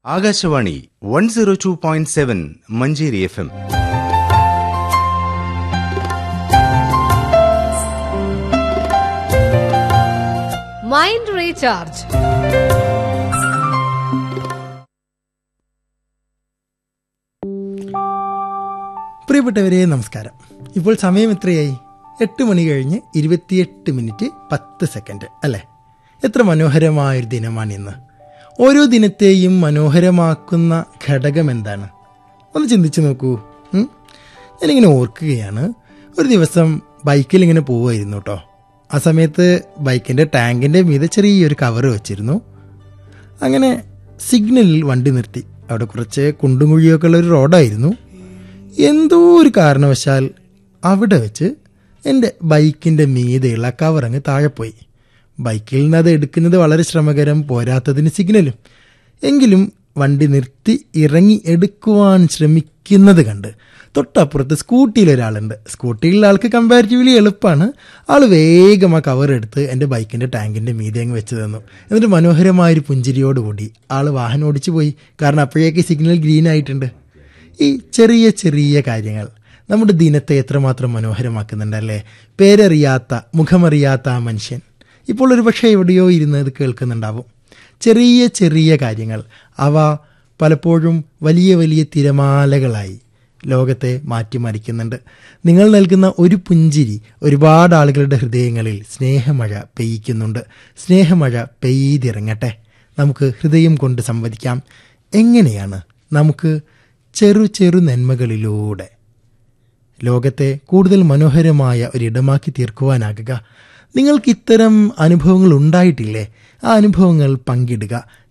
Akashvani one zero two point seven Manjeri F M mind recharge പ്രിയപ്പെട്ടവരെ നമസ്കാരം ഇപ്പോൾ സമയം എത്രയായി എട്ട് മണി കഴിഞ്ഞ് ഇരുപത്തിയെട്ട് മിനിറ്റ് പത്ത് സെക്കൻഡ് അല്ലേ എത്ര മനോഹരമായൊരു ദിനമാണ് ഇന്ന് ഓരോ ദിനത്തെയും മനോഹരമാക്കുന്ന ഘടകം എന്താണ് ഒന്ന് ചിന്തിച്ചു നോക്കൂ ഉം? ഞാനിങ്ങനെ ഓർക്കുകയാണ് ഒരു ദിവസം ബൈക്കിൽ ഇങ്ങനെ പോവുമായിരുന്നു കേട്ടോ ആ സമയത്ത് ബൈക്കിൻ്റെ ടാങ്കിൻ്റെ മീതെ ചെറിയൊരു കവർ വെച്ചിരുന്നു അങ്ങനെ സിഗ്നലിൽ വണ്ടി നിർത്തി അവിടെ കുറച്ച് കുണ്ടും കുഴിയൊക്കെ ഉള്ള ഒരു റോഡായിരുന്നു എന്തോ ഒരു കാരണവശാൽ അവിടെ വെച്ച് എൻ്റെ ബൈക്കിൻ്റെ മീതെയുള്ള കവർ അങ്ങ് താഴെ പോയി ബൈക്കിൽ നിന്ന് അത് എടുക്കുന്നത് വളരെ ശ്രമകരം പോരാത്തതിന് സിഗ്നലും എങ്കിലും വണ്ടി നിർത്തി ഇറങ്ങി എടുക്കുവാൻ ശ്രമിക്കുന്നത് കണ്ട് തൊട്ടപ്പുറത്ത് സ്കൂട്ടിയിൽ ഒരാളുണ്ട് സ്കൂട്ടിയിലുള്ള ആൾക്ക് കമ്പാരിറ്റീവ്ലി എളുപ്പമാണ് ആൾ വേഗം ആ കവർ എടുത്ത് എൻ്റെ ബൈക്കിൻ്റെ ടാങ്കിൻ്റെ മീതെ അങ്ങ് വെച്ച് തന്നു എന്നിട്ട് മനോഹരമായൊരു പുഞ്ചിരിയോടുകൂടി ആൾ വാഹനം ഓടിച്ചു പോയി കാരണം അപ്പോഴേക്ക് സിഗ്നൽ ഗ്രീൻ ആയിട്ടുണ്ട് ഈ ചെറിയ ചെറിയ കാര്യങ്ങൾ നമ്മുടെ ദിനത്തെ എത്രമാത്രം മനോഹരമാക്കുന്നുണ്ടല്ലേ പേരറിയാത്ത മുഖമറിയാത്ത ആ മനുഷ്യൻ ഇപ്പോൾ ഒരു പക്ഷേ എവിടെയോ ഇരുന്ന് ഇത് കേൾക്കുന്നുണ്ടാവും ചെറിയ ചെറിയ കാര്യങ്ങൾ അവ പലപ്പോഴും വലിയ വലിയ തിരമാലകളായി ലോകത്തെ മാറ്റിമറിക്കുന്നുണ്ട് നിങ്ങൾ നൽകുന്ന ഒരു പുഞ്ചിരി ഒരുപാട് ആളുകളുടെ ഹൃദയങ്ങളിൽ സ്നേഹമഴ പെയ്യിക്കുന്നുണ്ട് സ്നേഹമഴ പെയ്തിറങ്ങട്ടെ നമുക്ക് ഹൃദയം കൊണ്ട് സംവദിക്കാം എങ്ങനെയാണ് നമുക്ക് ചെറു ചെറു നന്മകളിലൂടെ ലോകത്തെ കൂടുതൽ മനോഹരമായ ഒരിടമാക്കി തീർക്കുവാനാകുക നിങ്ങൾക്ക് ഇത്തരം അനുഭവങ്ങൾ ഉണ്ടായിട്ടില്ലേ ആ അനുഭവങ്ങൾ പങ്കിടുക